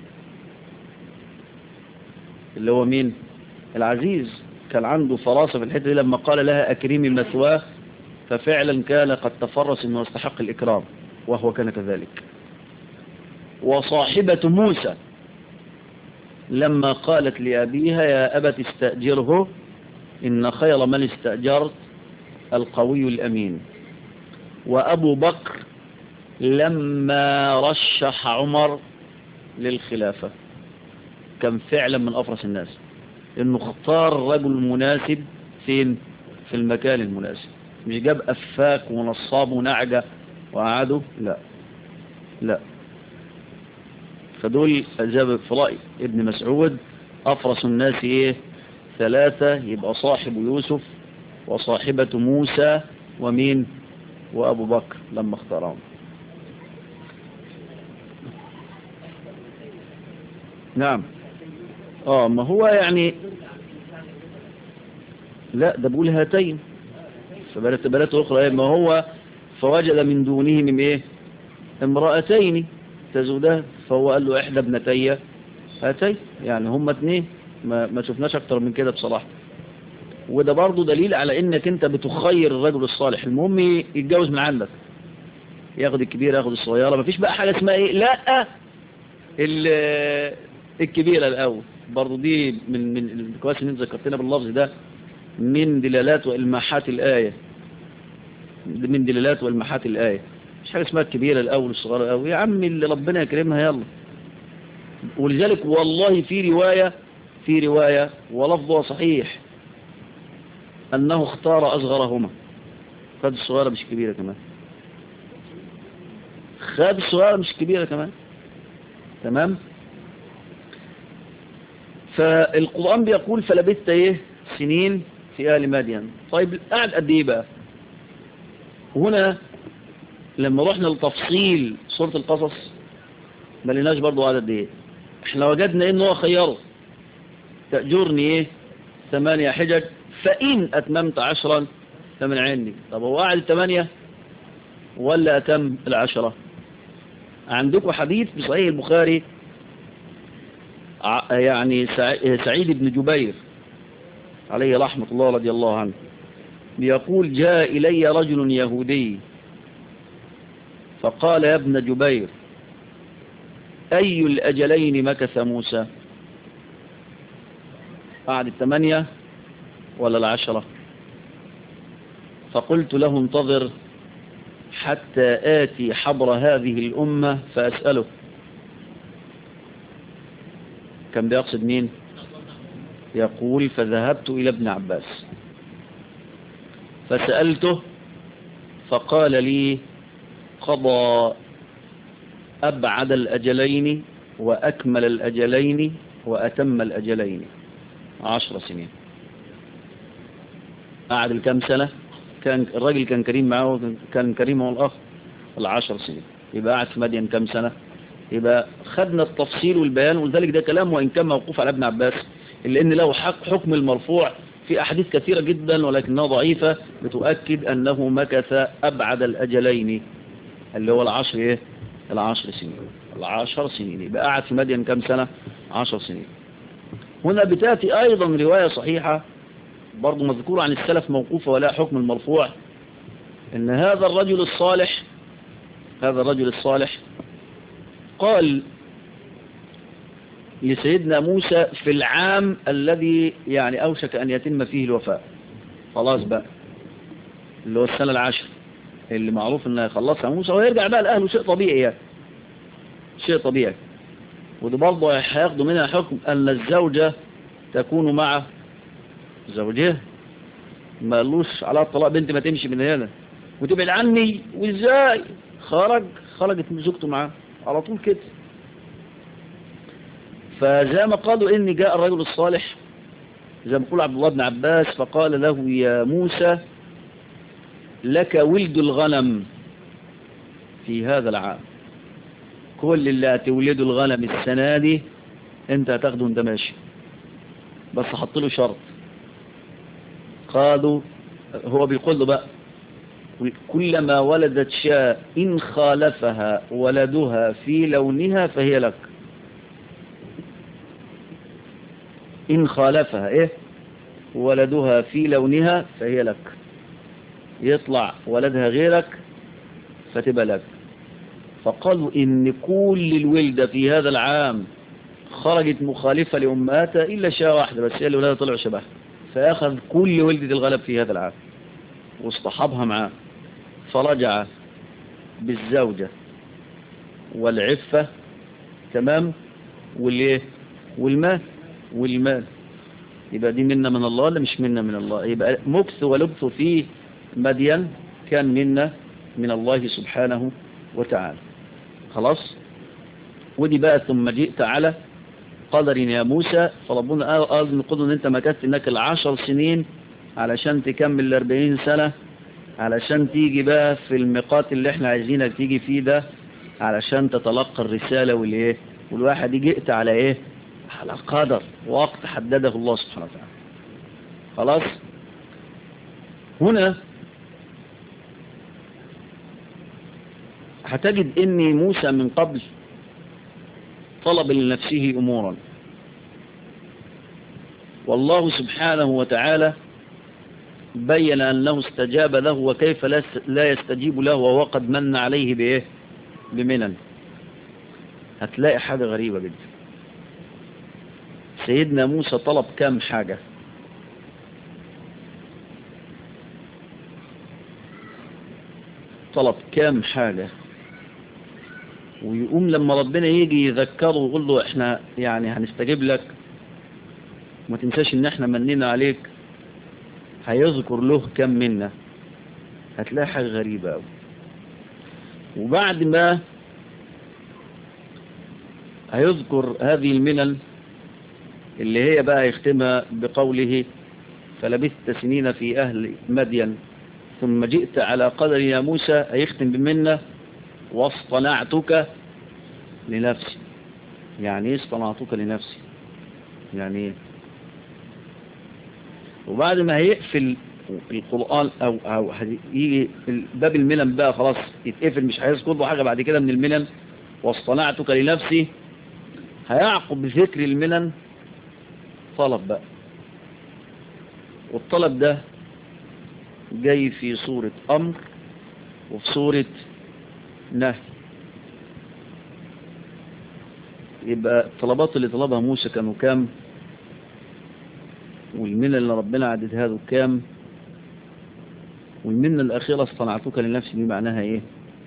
اللي هو مين العزيز كان عنده فراسة في الحتة دي لما قال لها أكرمي مثواه ففعلا كان قد تفرس أنه يستحق الإكرام وهو كان كذلك وصاحبة موسى لما قالت لأبيها يا أبت استأجره إن خير من استأجرت القوي الأمين وأبو بكر لما رشح عمر للخلافة كان فعلا من أفرس الناس إنه اختار الرجل المناسب فين في المكان المناسب مش جاب أفاك ونصاب ونعجة وقعده لا لا فدول أجاب في رأي ابن مسعود أفرس الناس إيه ثلاثة يبقى صاحب يوسف وصاحبة موسى ومين وأبو بكر لما اختارهم نعم اه ما هو يعني لا ده بقول هاتين فبلت بلت أخرى ما هو فوجد من دونهم ايه امرأتين تزودان فهو قال له احدى ابنتي هاتين يعني هم اتنين ما, ما شفناش اكتر من كده بصراحة وده برضه دليل على انك انت بتخير الرجل الصالح المهم يتجوز من عندك ياخد الكبيرة ياخد الصغيرة مفيش بقى حاجة اسمها ايه لا الكبيرة الاول برضه دي من من كويس ان انت ذكرتنا باللفظ ده من دلالات والماحات الآية من دلالات والماحات الآية مش حاجة اسمها الكبيرة الأول والصغيرة الأول يا عمي اللي ربنا يكرمها يلا ولذلك والله في رواية في رواية ولفظها صحيح أنه اختار أصغرهما خد الصغيرة مش كبيرة كمان خد الصغيرة مش كبيرة كمان تمام فالقرآن بيقول فلبثت ايه سنين في آل مدين طيب قعد قد ايه بقى هنا لما رحنا لتفصيل سورة القصص ما لناش برضو عدد ايه احنا وجدنا ان هو خيره تأجرني ايه ثمانية حجج فإن أتممت عشرا فمن عندي طب هو قاعد ثمانية ولا أتم العشرة عندكم حديث في صحيح البخاري يعني سعيد بن جبير عليه رحمة الله رضي الله عنه بيقول جاء إلي رجل يهودي فقال يا ابن جبير أي الأجلين مكث موسى قعد الثمانية ولا العشرة فقلت له انتظر حتى آتي حبر هذه الأمة فأسأله كان بيقصد مين يقول فذهبت إلى ابن عباس فسألته فقال لي قضى أبعد الأجلين وأكمل الأجلين وأتم الأجلين عشر سنين قعد الكام سنة كان الراجل كان كريم معه كان كريم هو الأخ العشر سنين يبقى قعد في مدين كام سنة يبقى خدنا التفصيل والبيان ولذلك ده كلام وإن كان موقوف على ابن عباس إلا إن له حق حكم المرفوع في أحاديث كثيرة جدا ولكنها ضعيفة بتؤكد أنه مكث أبعد الأجلين اللي هو العشر إيه؟ العشر سنين العشر سنين يبقى قعد في مدين كم سنة عشر سنين هنا بتأتي أيضا رواية صحيحة برضو مذكورة عن السلف موقوفة ولا حكم المرفوع إن هذا الرجل الصالح هذا الرجل الصالح قال لسيدنا موسى في العام الذي يعني أوشك أن يتم فيه الوفاء خلاص بقى اللي هو السنة العشر اللي معروف أنه يخلصها موسى ويرجع بقى لأهله شيء طبيعي يعني شيء طبيعي وده برضه هياخدوا منها حكم أن الزوجة تكون مع زوجها ما قالوش على الطلاق بنت ما تمشي من هنا وتبعد عني وازاي خرج خرجت زوجته معاه على طول كده فزي ما قالوا ان جاء الرجل الصالح زي ما يقول عبد الله بن عباس فقال له يا موسى لك ولد الغنم في هذا العام كل اللي هتولده الغنم السنة دي انت هتاخده انت ماشي بس حط له شرط قالوا هو بيقول له بقى كلما ولدت شاء إن خالفها ولدها في لونها فهي لك إن خالفها إيه ولدها في لونها فهي لك يطلع ولدها غيرك فتبقى لك فقالوا إن كل الولدة في هذا العام خرجت مخالفة لأمهاتها إلا شاء واحدة بس هي اللي ولادها طلعوا شبهها فأخذ كل ولدة الغلب في هذا العام واصطحبها معاه فرجع بالزوجة والعفة تمام والايه والمال والمال يبقى دي منا من الله ولا مش منا من الله يبقى مكث ولبث في مدين كان منا من الله سبحانه وتعالى خلاص ودي بقى ثم جئت على قدر يا موسى فربنا قال نقول ان انت مكثت انك العشر سنين علشان تكمل الاربعين سنة علشان تيجي بقى في الميقات اللي احنا عايزينك تيجي فيه ده علشان تتلقى الرسالة والايه والواحد جئت على ايه على قدر وقت حدده الله سبحانه وتعالى خلاص هنا هتجد ان موسى من قبل طلب لنفسه امورا والله سبحانه وتعالى بين أنه استجاب له وكيف لا يستجيب له وهو قد من عليه بإيه بمنن هتلاقي حاجة غريبة جدا سيدنا موسى طلب كام حاجة طلب كام حاجة ويقوم لما ربنا يجي يذكره ويقول له احنا يعني هنستجيب لك وما تنساش ان احنا منينا عليك هيذكر له كم منا هتلاقي حاجة غريبة أوي وبعد ما هيذكر هذه المنن اللي هي بقى يختمها بقوله فلبثت سنين في أهل مدين ثم جئت على قدر يا موسى هيختم بمنة واصطنعتك لنفسي يعني ايه اصطنعتك لنفسي يعني ايه وبعد ما هيقفل القرآن أو, أو يجي باب المنن بقى خلاص يتقفل مش هيذكر له حاجة بعد كده من المنن واصطنعتك لنفسي هيعقب بذكر المنن طلب بقى والطلب ده جاي في صورة أمر وفي صورة نهي يبقى الطلبات اللي طلبها موسى كانوا كام والمنة اللي ربنا عددها له كام والمنة الأخيرة اصطنعتك لنفسي دي معناها ايه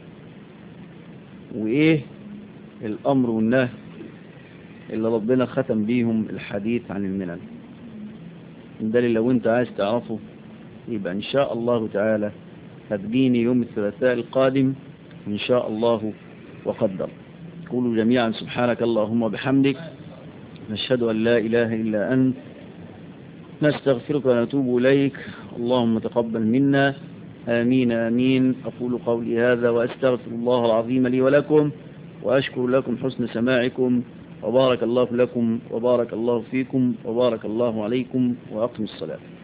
وايه الأمر والنهي اللي ربنا ختم بيهم الحديث عن المنن ده اللي لو انت عايز تعرفه يبقى ان شاء الله تعالى هتجيني يوم الثلاثاء القادم ان شاء الله وقدر قولوا جميعا سبحانك اللهم وبحمدك نشهد أن لا إله إلا أنت نستغفرك ونتوب إليك اللهم تقبل منا آمين آمين أقول قولي هذا وأستغفر الله العظيم لي ولكم وأشكر لكم حسن سماعكم وبارك الله لكم وبارك الله فيكم وبارك الله عليكم وأقم الصلاة